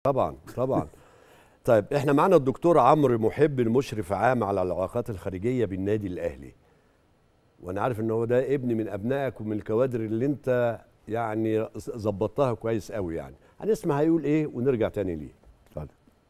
طبعا طبعا طيب احنا معانا الدكتور عمرو محب المشرف عام على العلاقات الخارجيه بالنادي الاهلي وانا عارف ان هو ده ابن من ابنائك ومن الكوادر اللي انت يعني ظبطتها كويس قوي يعني هنسمع هيقول ايه ونرجع تاني ليه اتفضل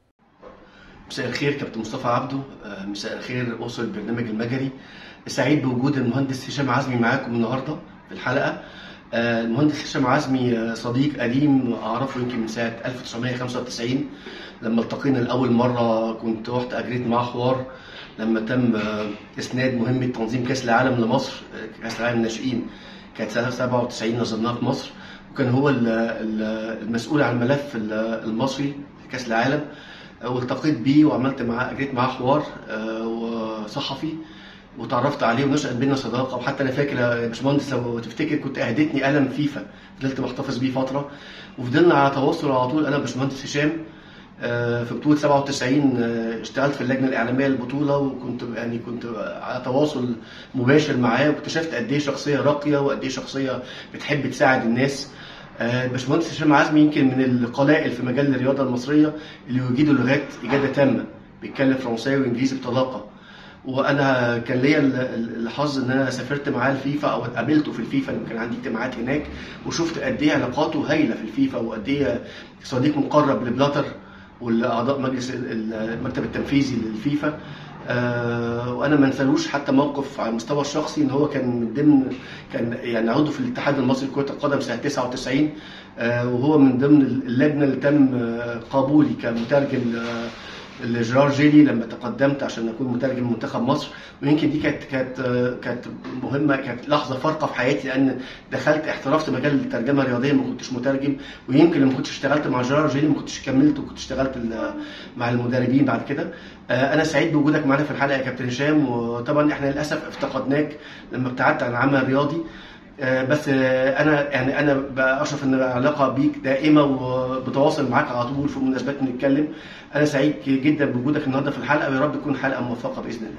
مساء الخير كابتن مصطفى عبده آه، مساء الخير اسره البرنامج المجري سعيد بوجود المهندس هشام عزمي معاكم النهارده في الحلقه آه، المهندس هشام عزمي آه، صديق قديم اعرفه يمكن من سنه 1995 لما التقينا لاول مره كنت رحت اجريت معاه حوار لما تم آه، اسناد مهمه تنظيم كاس العالم لمصر آه، كاس العالم الناشئين كانت سنه 97 نظمناها في مصر وكان هو ال- ال- المسؤول عن الملف ال- المصري في كاس العالم آه، والتقيت بيه وعملت معاه اجريت معاه حوار آه، وصحفي وتعرفت عليه ونشأت بينا صداقه وحتى انا فاكر يا باشمهندس لو تفتكر كنت اهدتني قلم فيفا فضلت محتفظ بيه فتره وفضلنا على تواصل على طول انا وباشمهندس هشام آه، في بطوله 97 آه، اشتغلت في اللجنه الاعلاميه للبطوله وكنت يعني كنت على تواصل مباشر معاه واكتشفت قد ايه شخصيه راقيه وقد ايه شخصيه بتحب تساعد الناس آه، الباشمهندس هشام عزمي يمكن من القلائل في مجال الرياضه المصريه اللي يجيدوا لغات اجاده تامه بيتكلم فرنساوي وانجليزي بطلاقه وانا كان ليا ال- ال- الحظ ان انا سافرت معاه الفيفا او قابلته في الفيفا لما كان عندي اجتماعات هناك وشفت قد ايه علاقاته هايله في الفيفا وقد ايه صديق مقرب لبلاتر والاعضاء مجلس ال- ال- المكتب التنفيذي للفيفا آه وانا ما انسالوش حتى موقف على المستوى الشخصي ان هو كان من ضمن كان يعني عضو في الاتحاد المصري لكره القدم سنه 99 آه وهو من ضمن اللجنه اللي تم آه، قبولي كمترجم آه لجرار جيلي لما تقدمت عشان اكون مترجم منتخب مصر ويمكن دي كانت كانت آه، كانت مهمه كانت لحظه فارقه في حياتي لان دخلت احترفت مجال الترجمه الرياضيه ما كنتش مترجم ويمكن لما كنتش اشتغلت مع جرار جيلي ما كنتش كملت وكنت اشتغلت ال- مع المدربين بعد كده آه، انا سعيد بوجودك معانا في الحلقه يا كابتن هشام وطبعا احنا للاسف افتقدناك لما ابتعدت عن العمل الرياضي آه، بس آه، انا يعني انا بشرف ان العلاقه بيك دائمه وبتواصل معاك على طول في مناسبات بنتكلم انا سعيد جدا بوجودك النهارده في الحلقه ويا رب تكون حلقه موفقه باذن الله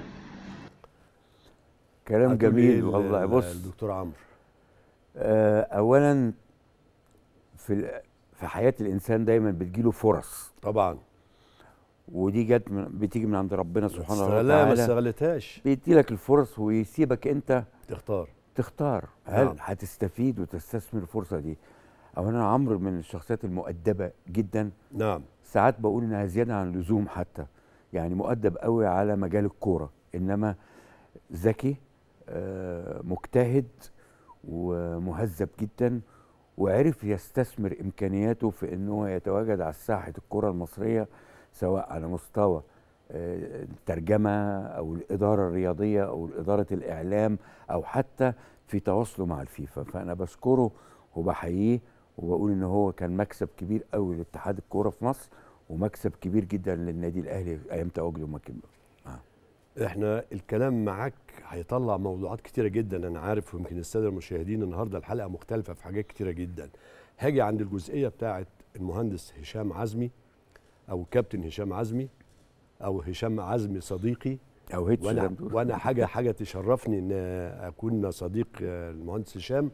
هتقول كلام إيه جميل ال- والله بص الدكتور عمرو آه اولا في ال- في حياه الانسان دايما بتجيله فرص طبعا ودي جت من بتيجي من عند ربنا سبحانه لا ما وتعالى استغلتهاش بيدي لك الفرص ويسيبك انت تختار تختار هل نعم. هتستفيد وتستثمر الفرصه دي اولا عمرو من الشخصيات المؤدبه جدا نعم ساعات بقول انها زياده عن اللزوم حتى يعني مؤدب قوي على مجال الكوره انما ذكي آه، مجتهد ومهذب جدا وعرف يستثمر امكانياته في انه يتواجد على ساحه الكره المصريه سواء على مستوى آه، الترجمه او الاداره الرياضيه او اداره الاعلام او حتى في تواصله مع الفيفا فانا بشكره وبحييه وبقول ان هو كان مكسب كبير قوي لاتحاد الكوره في مصر ومكسب كبير جدا للنادي الاهلي ايام تواجده مكان احنا الكلام معاك هيطلع موضوعات كتيره جدا انا عارف ويمكن الساده المشاهدين النهارده الحلقه مختلفه في حاجات كتيره جدا هاجي عند الجزئيه بتاعه المهندس هشام عزمي او كابتن هشام عزمي او هشام عزمي صديقي او هيتش وانا زي وانا حاجه حاجه تشرفني ان اكون صديق المهندس هشام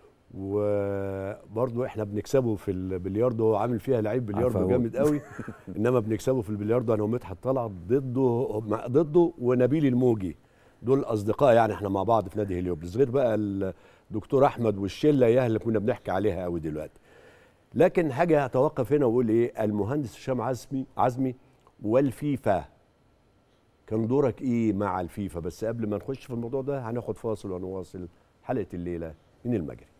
وبرضه احنا بنكسبه في البلياردو هو عامل فيها لعيب بلياردو عفوا. جامد قوي انما بنكسبه في البلياردو انا ومدحت طلعت ضده مع- ضده ونبيل الموجي دول اصدقاء يعني احنا مع بعض في نادي هليوبلس غير بقى الدكتور احمد والشله ياه اللي كنا بنحكي عليها قوي دلوقتي لكن حاجه هتوقف هنا واقول ايه المهندس هشام عزمي عزمي والفيفا كان دورك ايه مع الفيفا بس قبل ما نخش في الموضوع ده هناخد فاصل ونواصل حلقه الليله من المجري